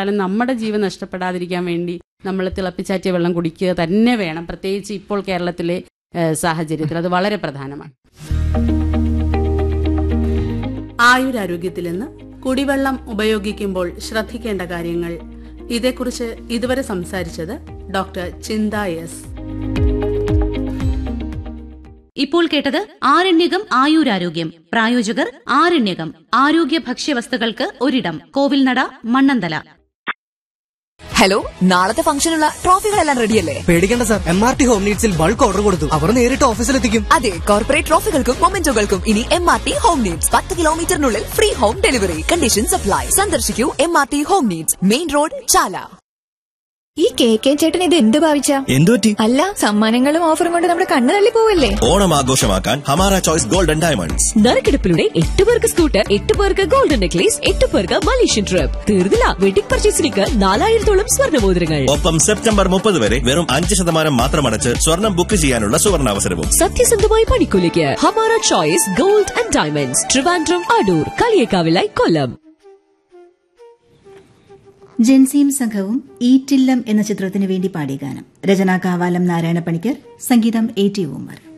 നഷ്ടപ്പെട്ടാലും നമ്മുടെ ജീവൻ നഷ്ടപ്പെടാതിരിക്കാൻ വേണ്ടി നമ്മൾ തിളപ്പിച്ചാറ്റിയ വെള്ളം കുടിക്കുക തന്നെ വേണം പ്രത്യേകിച്ച് ഇപ്പോൾ കേരളത്തിലെ ഏഹ്, സാഹചര്യത്തിൽ അത് വളരെ പ്രധാനമാണ് ആയുരാരോഗ്യത്തിൽ നിന്ന് കുടിവെള്ളം ഉപയോഗിക്കുമ്പോൾ ശ്രദ്ധിക്കേണ്ട കാര്യങ്ങൾ ഇതേക്കുറിച്ച് ഇതുവരെ സംസാരിച്ചത് ഡോക്ടർ ചിന്ത എസ് ഇപ്പോൾ കേട്ടത് ആരണ്യകം ആയുരാരോഗ്യം പ്രായോജകർ ആരണ്യകം ആരോഗ്യ ഭക്ഷ്യവസ്തുക്കൾക്ക് ഒരിടം കോവിൽനട മണ്ണന്തല ഹലോ നാളത്തെ ഫംഗ്ഷനുള്ള ട്രോഫികളെല്ലാം റെഡിയല്ലേ പേടിക്കേണ്ട sir M R T home നീഡ്സിൽ ബൾക്ക് ഓർഡർ കൊടുത്തു അവർ നേരിട്ട് ഓഫീസിലെത്തിക്കും അതെ കോർപ്പറേറ്റ് ട്രോഫികൾക്കും മൊമെന്റോകൾക്കും ഇനി M R T home needs പത്ത് കിലോമീറ്ററിനുള്ളിൽ free home delivery conditions apply സന്ദർശിക്കൂ M R T home needs main road Chala E K K ചേട്ടൻ ഇത് എന്ത് ഭാവിച്ച എന്തുപറ്റി അല്ല സമ്മാനങ്ങളും ഓഫറും കൊണ്ട് നമ്മുടെ കണ്ണ് തള്ളി പോവല്ലേ ഓണം ആഘോഷമാക്കാൻ ഹമാര ചോയ്സ് ഗോൾഡൻ ഡയമണ്ട്സ് നറുക്കെടുപ്പിലൂടെ എട്ട് പേർക്ക് സ്കൂട്ടർ എട്ട് പേർക്ക് ഗോൾഡൻ നെക്ലേസ് എട്ട് പേർക്ക് മലേഷ്യൻ ട്രിപ്പ് തീർന്നില്ല വെഡിംഗ് പർച്ചേസിലേക്ക് നാലായിരത്തോളം സ്വർണ്ണമോതിരങ്ങൾ ഒപ്പം സെപ്റ്റംബർ മുപ്പത് വരെ വെറും അഞ്ച് ശതമാനം മാത്രം അടച്ച് സ്വർണം ബുക്ക് ചെയ്യാനുള്ള സുവർണാവസരവും സത്യസന്ധമായ പണിക്കൂലിക്ക് Hamara choice gold and diamonds Trivandrum Adoor കളിയേക്കാവിലായി കൊല്ലം ജൻസിയും സംഘവും ഈറ്റില്ലം എന്ന ചിത്രത്തിനു വേണ്ടി പാടിയ ഗാനം രചന കാവാലം നാരായണ പണിക്കർ സംഗീതം എ ടി ഉമ്മർ